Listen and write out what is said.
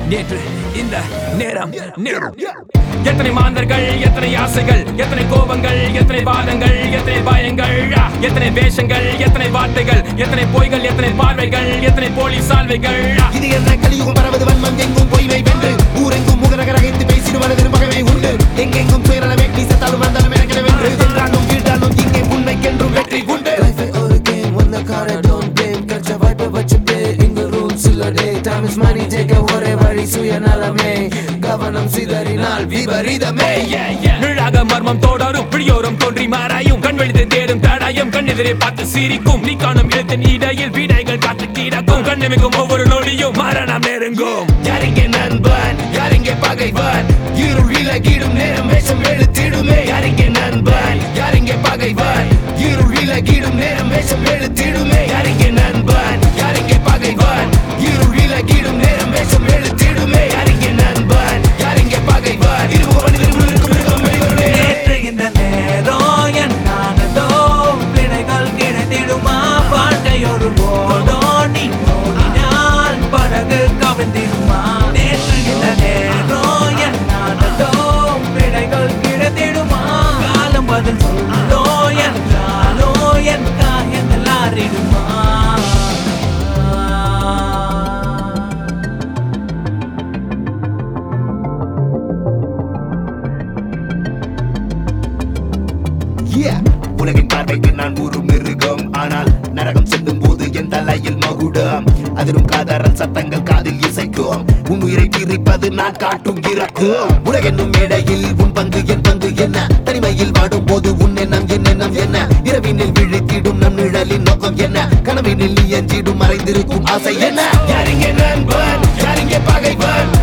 நேற்று இந்த நேரம் நேரம் எத்தனை மாந்தர்கள் எத்தனை ஆசைகள் எத்தனை கோபங்கள் எத்தனை வாதங்கள் எத்தனை பயங்கள் ஆ, எத்தனை வேஷங்கள் எத்தனை வார்த்தைகள் எத்தனை பொய்கள் எத்தனை பார்வைகள் எத்தனை போலி சால்வைகள் ஆ, இது என்ன கலியுகம் பரவது வன்மம் எங்கும் பொய்மை வென்று ஊரெங்கும் முகநகரகைத்து பேசிடு மனதில் பகவை உண்டு எங்கெங்கும் சுயநலமே நீ செத்தாலும் வந்தாலும் எனக்கென வென்று சென்றாலும் வீழ்ந்தாலும் இங்கே உண்மைக்கென்றும் வெற்றி உண்டு Life is all a game, வந்த கார don't blame கற்ற வாய்ப்பை வச்சு play இங்க rules இல்லடே time is money ஜெயிக்க ஒரே வழி சுயநலமே கவனம் சிதறினால் விபரீதமே yeah, yeah. நிழலாக மர்மம் தோடரும் பிடியோரும் தோன்றி மாறாயும் கண் வெளித்து தேடும் தடாயம் கண்ணெதிரே பார்த்து சிரிக்கும் நீ காணும் எழுத்தின் இடையில் வீடைகள் காத்து கிடக்கும் கண்ணிமிக்கும் ஒவ்வொரு நொடியும் மரணம் நெருங்கும் யாரிங்கே நண்பன் யாரிங்கே பகைவன் இருள் விலகிடும் நேரம் வேஷம் எழுத்திடுமே யாரிங்கே நண்பன் யாரிங்கே பகைவன் இருள் விலகிடும் நேரம் வேஷம் எழுத்திடுமே யாரிங்கே நண்பன் யாரிங்கே பகைவன் இருள் விலகிடும் நேரம் வேஷம் எழுத்திடுமே யாரிங்கே நண்பன் யாரிங்கே பகைவன் இருவு மனிதர் இருக்கும் மிருகம் வெளிவருமே நேற்று இந்த நேரம் என்னானதோ விடைகள் கிடைத்திடுமா வாழ்க்கை ஒரு போதோ நீ ஓடினால் படகு கவிழ்ந்திடுமா நேற்று இந்த நேரம் என்னானதோ விடைகள் கிடைத்திடுமா காலம் பதில் சொல்லோ என்றாலோ என் காயங்கள் ஆறிடுமா Yeah. உலகின் பார்வைக்கு நான் ஒரு மிருகம் ஆனால் நரகம் செல்லும் போது என் தலையில் மகுடம் அதிலும் காதரன் சத்தங்கள் காதில் இசைக்கும் உன் உயிரை பிரிப்பது நான் காட்டும் இறக்கும் உலகென்னும் மேடையில் உன் பங்கு என் பங்கு என்ன தனிமையில் வாடும் போது உன் எண்ணம் என் எண்ணம் என்ன இரவினில் விழித்திடும் நம் நிழலின் நோக்கம் என்ன கனவினில் நீ எஞ்சிடும் மறைந்திருக்கும் ஆசை என்ன யாரிங்கே நண்பன் யாரிங்கே பகைவன்